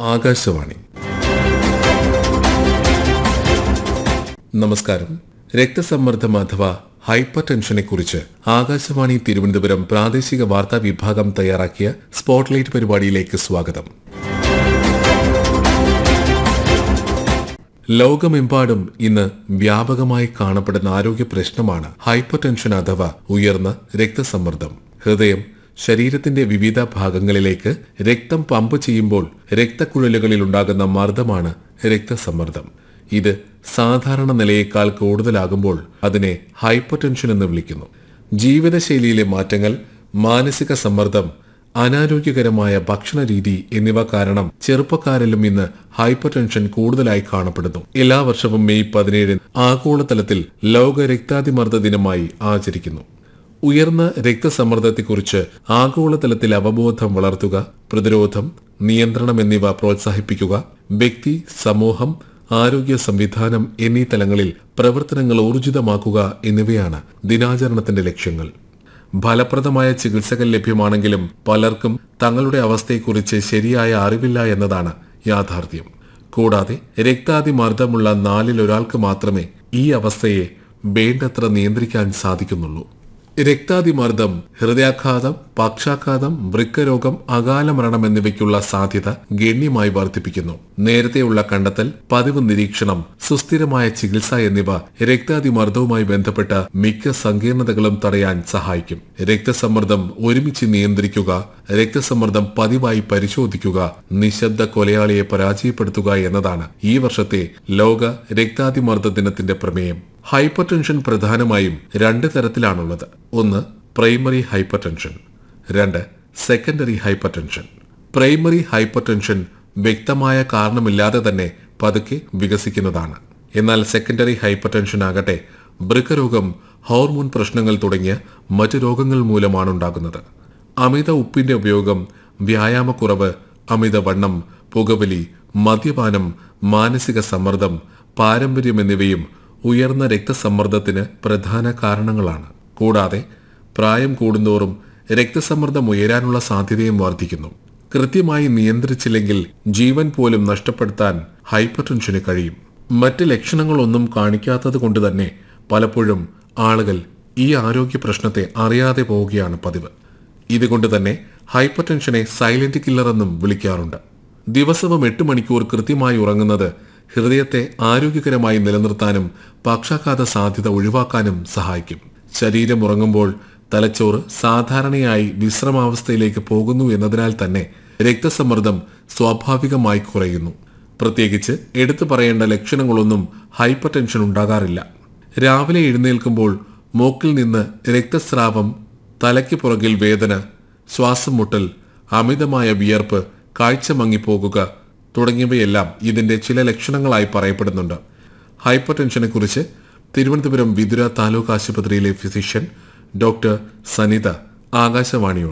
ആകാശവാണി നമസ്കാരം രക്തസമ്മർദ്ദം അഥവാ ഹൈപ്പർ ടെൻഷനെ കുറിച്ച് ആകാശവാണി തിരുവനന്തപുരം പ്രാദേശിക വാർത്താ വിഭാഗം തയ്യാറാക്കിയ സ്പോട്ട്ലൈറ്റ് പരിപാടിയിലേക്ക് സ്വാഗതം ലോകമെമ്പാടും ഇന്ന് വ്യാപകമായി കാണപ്പെടുന്ന ആരോഗ്യ പ്രശ്നമാണ് ഹൈപ്പർ ടെൻഷൻ അഥവാ ഉയർന്ന രക്തസമ്മർദ്ദം ഹൃദയം ശരീരത്തിന്റെ വിവിധ ഭാഗങ്ങളിലേക്ക് രക്തം പമ്പ് ചെയ്യുമ്പോൾ രക്തക്കുഴലുകളിൽ ഉണ്ടാകുന്ന മർദ്ദമാണ് രക്തസമ്മർദ്ദം ഇത് സാധാരണ നിലയേക്കാൾ കൂടുതലാകുമ്പോൾ അതിനെ ഹൈപ്പർ ടെൻഷൻ എന്ന് വിളിക്കുന്നു ജീവിതശൈലിയിലെ മാറ്റങ്ങൾ മാനസിക സമ്മർദ്ദം അനാരോഗ്യകരമായ ഭക്ഷണ രീതി എന്നിവ കാരണം ചെറുപ്പക്കാരിലും ഇന്ന് ഹൈപ്പർ ടെൻഷൻ കൂടുതലായി കാണപ്പെടുന്നു എല്ലാ വർഷവും മെയ് പതിനേഴിന് ആഗോളതലത്തിൽ ലോക രക്താതിമർദ്ദ ദിനമായി ആചരിക്കുന്നു ഉയർന്ന രക്തസമ്മർദ്ദത്തെക്കുറിച്ച് ആഗോളതലത്തിൽ അവബോധം വളർത്തുക പ്രതിരോധം നിയന്ത്രണം എന്നിവ പ്രോത്സാഹിപ്പിക്കുക വ്യക്തി സമൂഹം ആരോഗ്യ സംവിധാനം എന്നീ തലങ്ങളിൽ പ്രവർത്തനങ്ങൾ ഊർജിതമാക്കുക എന്നിവയാണ് ദിനാചരണത്തിന്റെ ലക്ഷ്യങ്ങൾ ഫലപ്രദമായ ചികിത്സകൾ ലഭ്യമാണെങ്കിലും പലർക്കും തങ്ങളുടെ അവസ്ഥയെക്കുറിച്ച് ശരിയായ അറിവില്ല എന്നതാണ് യാഥാർത്ഥ്യം കൂടാതെ രക്താതിമർദ്ദമുള്ള നാലിൽ ഒരാൾക്ക് മാത്രമേ ഈ അവസ്ഥയെ വേണ്ടത്ര നിയന്ത്രിക്കാൻ സാധിക്കുന്നുള്ളൂ രക്താതിമർദ്ദം ഹൃദയാഘാതം പക്ഷാഘാതം വൃക്കരോഗം അകാല മരണം എന്നിവയ്ക്കുള്ള സാധ്യത ഗണ്യമായി വർദ്ധിപ്പിക്കുന്നു നേരത്തെയുള്ള കണ്ടെത്തൽ പതിവ് നിരീക്ഷണം സുസ്ഥിരമായ ചികിത്സ എന്നിവ രക്താതിമർദ്ദവുമായി ബന്ധപ്പെട്ട മിക്ക സങ്കീർണതകളും തടയാൻ സഹായിക്കും രക്തസമ്മർദ്ദം ഒരുമിച്ച് നിയന്ത്രിക്കുക രക്തസമ്മർദ്ദം പതിവായി പരിശോധിക്കുക നിശബ്ദ കൊലയാളിയെ പരാജയപ്പെടുത്തുക എന്നതാണ് ഈ വർഷത്തെ ലോക രക്താതിമർദ്ദ ദിനത്തിന്റെ പ്രമേയം ഹൈപ്പർ ടെൻഷൻ പ്രധാനമായും രണ്ട് തരത്തിലാണുള്ളത് ഒന്ന് പ്രൈമറി ഹൈപ്പർ ടെൻഷൻ രണ്ട് secondary hypertension primary hypertension വ്യക്തമായ കാരണമില്ലാതെ തന്നെ പതുക്കെ വികസിക്കുന്നതാണ് എന്നാൽ സെക്കൻഡറി ഹൈപ്പർ ടെൻഷൻ ആകട്ടെ വൃക്കരോഗം ഹോർമോൺ പ്രശ്നങ്ങൾ തുടങ്ങിയ മറ്റു രോഗങ്ങൾ മൂലമാണ് ഉണ്ടാകുന്നത് അമിത ഉപ്പിന്റെ ഉപയോഗം വ്യായാമക്കുറവ് അമിതവണ്ണം പുകവലി മദ്യപാനം മാനസിക സമ്മർദ്ദം പാരമ്പര്യം എന്നിവയും ഉയർന്ന രക്തസമ്മർദ്ദത്തിന് പ്രധാന കാരണങ്ങളാണ് കൂടാതെ പ്രായം കൂടുന്തോറും രക്തസമ്മർദ്ദം ഉയരാനുള്ള സാധ്യതയും വർദ്ധിക്കുന്നു കൃത്യമായി നിയന്ത്രിച്ചില്ലെങ്കിൽ ജീവൻ പോലും നഷ്ടപ്പെടുത്താൻ ഹൈപ്പർ ടെൻഷന് കഴിയും മറ്റ് ലക്ഷണങ്ങളൊന്നും കാണിക്കാത്തത് കൊണ്ട് തന്നെ പലപ്പോഴും ആളുകൾ ഈ ആരോഗ്യ പ്രശ്നത്തെ അറിയാതെ പോവുകയാണ് പതിവ് ഇതുകൊണ്ട് തന്നെ ഹൈപ്പർ ടെൻഷനെ സൈലന്റ് കില്ലർ എന്നും വിളിക്കാറുണ്ട് ദിവസവും എട്ട് മണിക്കൂർ കൃത്യമായി ഉറങ്ങുന്നത് ഹൃദയത്തെ ആരോഗ്യകരമായി നിലനിർത്താനും പക്ഷാഘാത സാധ്യത ഒഴിവാക്കാനും സഹായിക്കും ശരീരം ഉറങ്ങുമ്പോൾ തലച്ചോറ് സാധാരണയായി വിശ്രമാവസ്ഥയിലേക്ക് പോകുന്നു എന്നതിനാൽ തന്നെ രക്തസമ്മർദ്ദം സ്വാഭാവികമായി കുറയുന്നു പ്രത്യേകിച്ച് എടുത്തു പറയേണ്ട ലക്ഷണങ്ങളൊന്നും ഹൈപ്പർ ടെൻഷൻ ഉണ്ടാകാറില്ല രാവിലെ എഴുന്നേൽക്കുമ്പോൾ മൂക്കിൽ നിന്ന് രക്തസ്രാവം തലയ്ക്ക് പുറകിൽ വേദന ശ്വാസം മുട്ടൽ അമിതമായ വിയർപ്പ് കാഴ്ച മങ്ങിപ്പോകുക തുടങ്ങിയവയെല്ലാം ഇതിന്റെ ചില ലക്ഷണങ്ങളായി പറയപ്പെടുന്നുണ്ട് ഹൈപ്പർ ടെൻഷനെ കുറിച്ച് തിരുവനന്തപുരം വിതുര താലൂക്ക് ആശുപത്രിയിലെ ഫിസിഷ്യൻ ഡോക്ടർ സനിത ആകാശവാണിയോട്